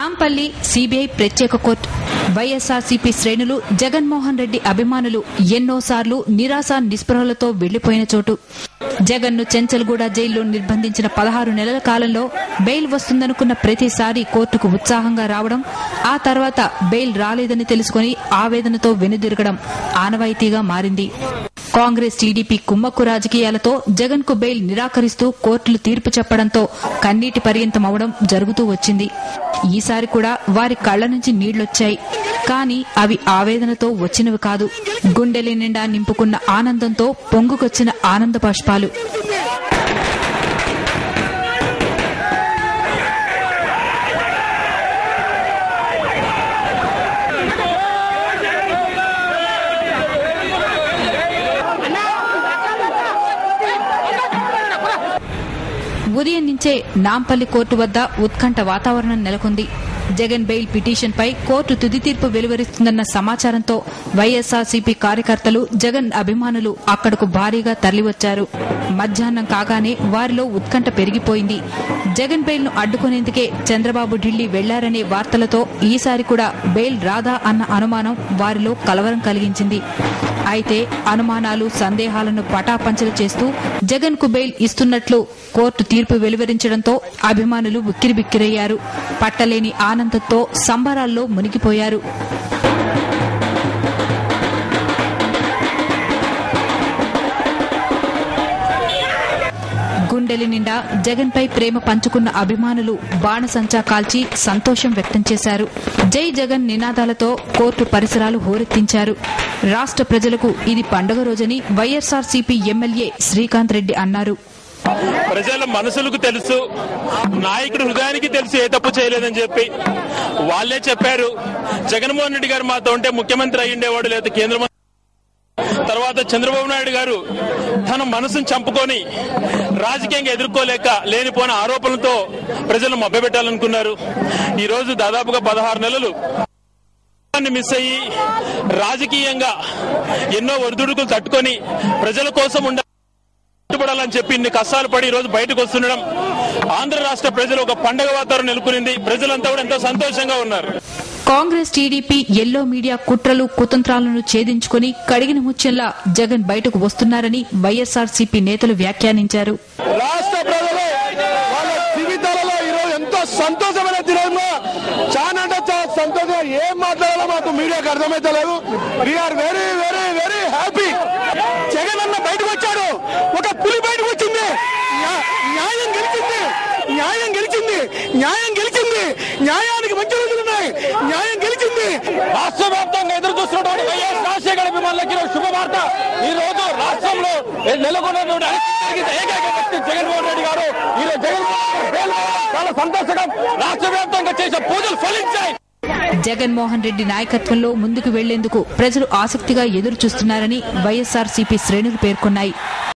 Nampally CBI ప్రత్యేక court YSRCP శ్రేణులు జగన్మోహన్ రెడ్డి అభిమానులు ఎన్నోసార్లు నిరాశ నిస్పృహలతో వెళ్లిపోయిన చోటు జగన్ ను చెంచల్గూడ జైల్లో నిర్బంధించిన పదహారు నెలల కాలంలో బెయిల్ వస్తుందనుకున్న ప్రతిసారి కోర్టుకు ఉత్సాహంగా రావడం ఆ తర్వాత బెయిల్ రాలేదని తెలుసుకుని ఆవేదనతో వెనుదిరగడం ఆనవాయితీగా మారింది కాంగ్రెస్ టీడీపీ కుమ్మక్కు రాజకీయాలతో జగన్ కు బెయిల్ నిరాకరిస్తూ కోర్టులు తీర్పు చెప్పడంతో కన్నీటి పర్యంతం అవడం జరుగుతూ వచ్చింది ఈసారి కూడా వారి కళ్ల నుంచి నీళ్లొచ్చాయి కానీ అవి ఆవేదనతో వచ్చినవి కాదు గుండెల నిండా నింపుకున్న ఆనందంతో పొంగుకొచ్చిన ఆనంద బాష్పాలు ఉదయం నుంచే నాంపల్లి కోర్టు వద్ద ఉత్కంఠ వాతావరణం నెలకొంది జగన్ బెయిల్ పిటిషన్ పై కోర్టు తుది తీర్పు వెలువరిస్తుందన్న సమాచారంతో వైఎస్ఆర్సీపీ కార్యకర్తలు జగన్ అభిమానులు అక్కడకు భారీగా తరలివచ్చారు మధ్యాహ్నం కాగానే వారిలో ఉత్కంఠ పెరిగిపోయింది జగన్ బెయిల్ ను అడ్డుకునేందుకే చంద్రబాబు ఢిల్లీ వెళ్లారనే వార్తలతో ఈసారి కూడా బెయిల్ రాదా అన్న అనుమానం వారిలో కలవరం కలిగించింది అయితే అనుమానాలు సందేహాలను పటాపంచలు చేస్తూ జగన్ కు బెయిల్ ఇస్తున్నట్లు కోర్టు తీర్పు వెలువరించడంతో అభిమానులు ఉక్కిరిబిక్కిరయ్యారు పట్టలేని ఆనందంతో సంబరాల్లో మునిగిపోయారు గుండెలి నిండా జగన్ పై ప్రేమ పంచుకున్న అభిమానులు బాణసంచా కాల్చి సంతోషం వ్యక్తం చేశారు జై జగన్ నినాదాలతో కోర్టు పరిసరాలు హోరెత్తించారు రాష్ట్ర ప్రజలకు ఇది పండుగ రోజని వైఎస్ఆర్సీపీ ఎమ్మెల్యే శ్రీకాంత్ రెడ్డి అన్నారు ప్రజల మనసులకు తెలుసు నాయకుడు హృదయానికి తెలుసు ఏ తప్పు చేయలేదని చెప్పి వాళ్ళే చెప్పారు జగన్మోహన్ రెడ్డి గారు మాతో ఉంటే ముఖ్యమంత్రి అయ్యిండేవాడు లేదా కేంద్ర మంత్రి తర్వాత చంద్రబాబు నాయుడు గారు తన మనసును చంపుకొని రాజకీయంగా ఎదుర్కోలేక లేనిపోయిన ఆరోపణలతో ప్రజలను మభ్యపెట్టాలనుకున్నారు ఈ రోజు దాదాపుగా పదహారు నెలలు మిస్ అయ్యి రాజకీయంగా ఎన్నో ఒడిదుడుకులు తట్టుకొని ప్రజల కోసం ఉండ కట్టుబడాలని చెప్పి ఇన్ని కష్టాలు పడి ఈ రోజు బయటకు వస్తుండడం ఆంధ్ర రాష్ట్ర ప్రజలు ఒక పండగ వాతావరణం నెలకొనింది ప్రజలంతా కూడా ఎంతో సంతోషంగా ఉన్నారు కాంగ్రెస్ టీడీపీ ఎల్లో మీడియా కుట్రలు కుతంత్రాలను ఛేదించుకుని కడిగిన ముత్యంలా జగన్ బయటకు వస్తున్నారని వైఎస్ఆర్సీపీ నేతలు వ్యాఖ్యానించారు రాష్ట్ర ప్రజలు వాళ్ళ జీవితాలలో ఈరోజు ఎంతో సంతోషమైన దినంలో చాలా అంటే చాలా సంతోషంగా ఏం మాట్లాడాలో మాకు మీడియాకి అర్థమైతలేదు we're very very very happy Jagan అన్న బయటకు వచ్చాడు ఒక పులి బయటకు వచ్చింది న్యా- న్యాయం గెలిచింది న్యాయం గెలిచింది న్యాయం గెలిచింది న్యాయానికి మంచి రోజులు ఉన్నాయి న్యాయం గెలిచింది రాష్ట్ర వ్యాప్తంగా ఎదురు చూస్తున్నటువంటి వైఎస్ రాజశేఖర అభిమానులకి ఈరోజు శుభవార్త ఈ రోజు రాష్ట్రంలో నెలకొన్నటువంటి అనిశ్చితికి ఏకైక వ్యక్తి జగన్మోహన్ రెడ్డి గారు ఈ రోజు జగన్మోహన్ రెడ్డి పేరు చాలా సంతోషకరం రాష్ట్ర వ్యాప్తంగా చేసే పూజలు ఫలించాయి జగన్మోహన్ రెడ్డి నాయకత్వంలో ముందుకు వెళ్లేందుకు ప్రజలు ఆసక్తిగా ఎదురు చూస్తున్నారని వైఎస్ఆర్సీపీ శ్రేణులు పేర్కొన్నాయి